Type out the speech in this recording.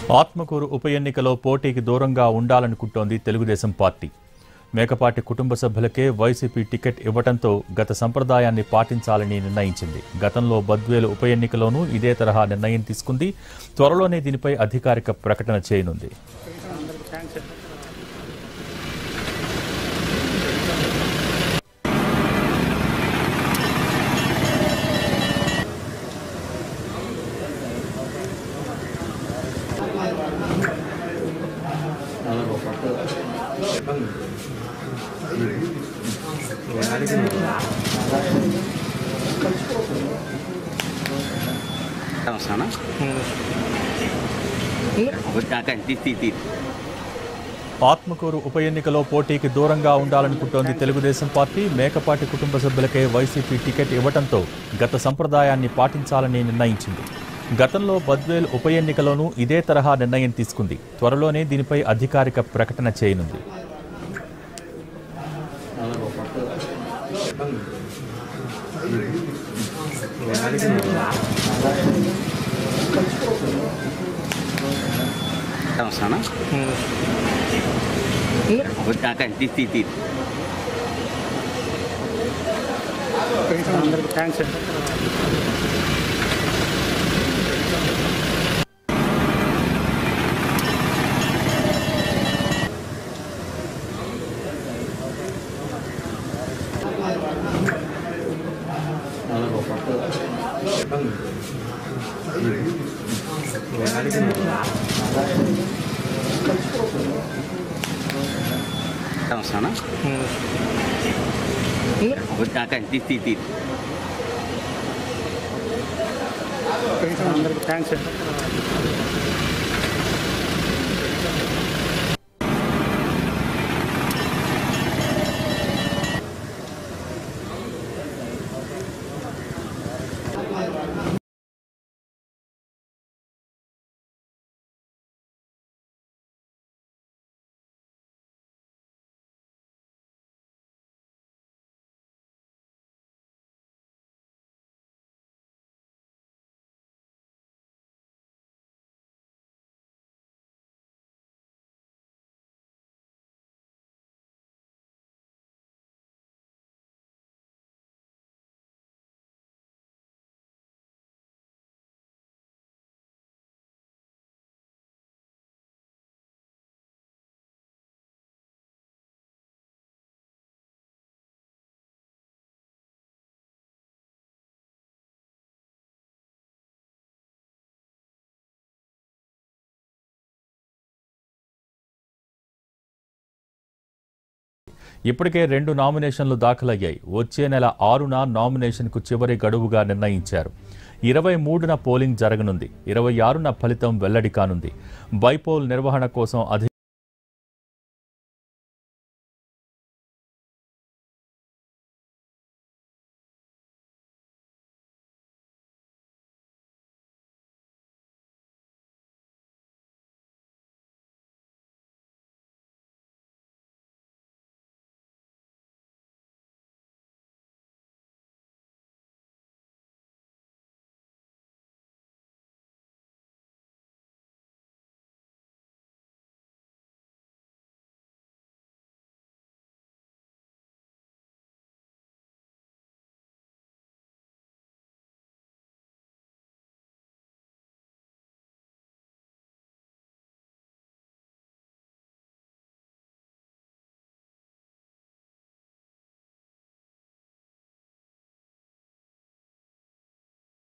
ఆత్మకూరు ఉప ఎన్నికలో పోటీకి దూరంగా ఉండాలనుకుంటోంది తెలుగుదేశం పార్టీ మేకపాటి కుటుంబ సభ్యులకే వైసీపీ టికెట్ ఇవ్వడంతో గత సంప్రదాయాన్ని పాటించాలని నిర్ణయించింది గతంలో బద్వేలు ఉప ఎన్నికలోనూ ఇదే తరహా నిర్ణయం తీసుకుంది త్వరలోనే దీనిపై అధికారిక ప్రకటన చేయనుంది sana akan titi ఆత్మకూరు ఉప ఎన్నికలో పోటీకి దూరంగా ఉండాలనుకుంటోంది తెలుగుదేశం పార్టీ మేకపాటి కుటుంబ సభ్యులకే వైసీపీ టికెట్ ఇవ్వడంతో గత సంప్రదాయాన్ని పాటించాలని నిర్ణయించింది గతంలో బద్వేల్ ఉప ఎన్నికలోనూ ఇదే తరహా నిర్ణయం తీసుకుంది త్వరలోనే దీనిపై అధికారిక ప్రకటన చేయనుంది sana akan titi అందరికి థ్యాంక్స్ అండి sana akan titi అందరికి థ్యాంక్స్ అండి ఇప్పటికే రెండు నామినేషన్లు దాఖలయ్యాయి వచ్చే నెల ఆరున నామినేషన్కు చివరి గడువుగా నిర్ణయించారు ఇరవై మూడున పోలింగ్ జరగనుంది ఇరవై ఆరున ఫలితం వెల్లడి కానుంది బైపోల్ నిర్వహణ కోసం అధి